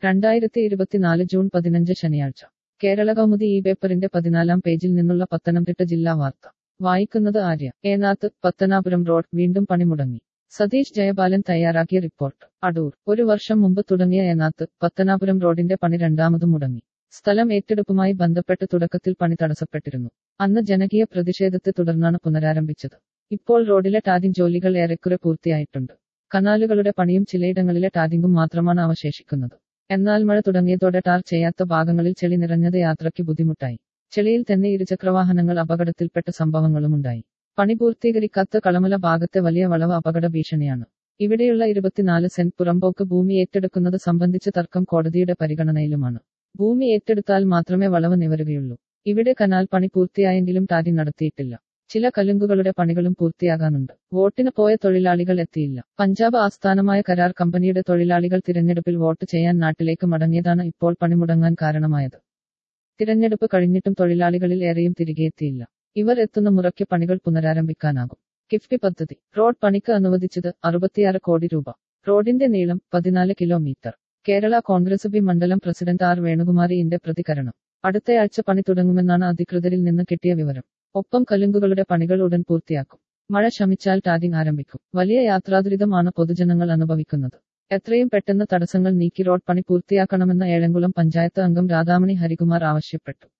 രണ്ടായിരത്തി ഇരുപത്തിനാല് ജൂൺ പതിനഞ്ച് ശനിയാഴ്ച കേരള കൗമുദി ഈ പേപ്പറിന്റെ പതിനാലാം പേജിൽ നിന്നുള്ള പത്തനംതിട്ട ജില്ലാ വാർത്ത വായിക്കുന്നത് ആര്യ ഏനാത്ത് പത്തനാപുരം റോഡ് വീണ്ടും പണിമുടങ്ങി സതീഷ് ജയപാലൻ തയ്യാറാക്കിയ റിപ്പോർട്ട് അടൂർ ഒരു വർഷം മുമ്പ് തുടങ്ങിയ ഏനാത്ത് പത്തനാപുരം റോഡിന്റെ പണി രണ്ടാമതും മുടങ്ങി സ്ഥലം ഏറ്റെടുപ്പുമായി ബന്ധപ്പെട്ട് തുടക്കത്തിൽ പണി തടസ്സപ്പെട്ടിരുന്നു അന്ന് ജനകീയ പ്രതിഷേധത്തെ തുടർന്നാണ് പുനരാരംഭിച്ചത് ഇപ്പോൾ റോഡിലെ ടാറിംഗ് ജോലികൾ ഏറെക്കുറെ പൂർത്തിയായിട്ടുണ്ട് കനാലുകളുടെ പണിയും ചിലയിടങ്ങളിലെ ടാറിംഗും മാത്രമാണ് അവശേഷിക്കുന്നത് എന്നാൽ മഴ തുടങ്ങിയതോടെ ടാർ ചെയ്യാത്ത ഭാഗങ്ങളിൽ ചെളി നിറഞ്ഞത് യാത്രയ്ക്ക് ബുദ്ധിമുട്ടായി ചെളിയിൽ തന്നെ ഇരുചക്രവാഹനങ്ങൾ അപകടത്തിൽപ്പെട്ട സംഭവങ്ങളുമുണ്ടായി പണി പൂർത്തീകരിക്കാത്ത കളമല ഭാഗത്തെ വലിയ വളവ് അപകട ഭീഷണിയാണ് ഇവിടെയുള്ള ഇരുപത്തിനാല് സെന്റ് പുറമ്പോക്ക് ഭൂമി ഏറ്റെടുക്കുന്നത് സംബന്ധിച്ച തർക്കം കോടതിയുടെ പരിഗണനയിലുമാണ് ഭൂമി ഏറ്റെടുത്താൽ മാത്രമേ വളവ് നിവരുകയുള്ളൂ ഇവിടെ കനാൽ പണി പൂർത്തിയായെങ്കിലും ടാറിംഗ് നടത്തിയിട്ടില്ല ചില കലുങ്കുകളുടെ പണികളും പൂർത്തിയാകാനുണ്ട് വോട്ടിന് പോയ തൊഴിലാളികൾ എത്തിയില്ല പഞ്ചാബ് ആസ്ഥാനമായ കരാർ കമ്പനിയുടെ തൊഴിലാളികൾ തിരഞ്ഞെടുപ്പിൽ വോട്ട് ചെയ്യാൻ നാട്ടിലേക്ക് മടങ്ങിയതാണ് ഇപ്പോൾ പണിമുടങ്ങാൻ കാരണമായത് തിരഞ്ഞെടുപ്പ് കഴിഞ്ഞിട്ടും തൊഴിലാളികളിൽ ഏറെയും തിരികെ എത്തിയില്ല ഇവർ എത്തുന്ന മുറയ്ക്ക് പണികൾ പുനരാരംഭിക്കാനാകും കിഫ്ബി പദ്ധതി റോഡ് പണിക്ക് അനുവദിച്ചത് അറുപത്തിയാറ് കോടി രൂപ റോഡിന്റെ നീളം പതിനാല് കിലോമീറ്റർ കേരള കോൺഗ്രസ് ബി മണ്ഡലം പ്രസിഡന്റ് ആർ വേണുകുമാറിന്റെ പ്രതികരണം അടുത്തയാഴ്ച പണി തുടങ്ങുമെന്നാണ് അധികൃതരിൽ നിന്ന് കിട്ടിയ വിവരം ഒപ്പം കലുങ്കുകളുടെ പണികൾ ഉടൻ പൂർത്തിയാക്കും മഴ ശമിച്ചാൽ ടാറിംഗ് ആരംഭിക്കും വലിയ യാത്രാദുരിതമാണ് പൊതുജനങ്ങൾ അനുഭവിക്കുന്നത് എത്രയും പെട്ടെന്ന് തടസ്സങ്ങൾ നീക്കി റോഡ് പണി പൂർത്തിയാക്കണമെന്ന് ഏഴംകുളം പഞ്ചായത്ത് അംഗം രാധാമണി ഹരികുമാർ ആവശ്യപ്പെട്ടു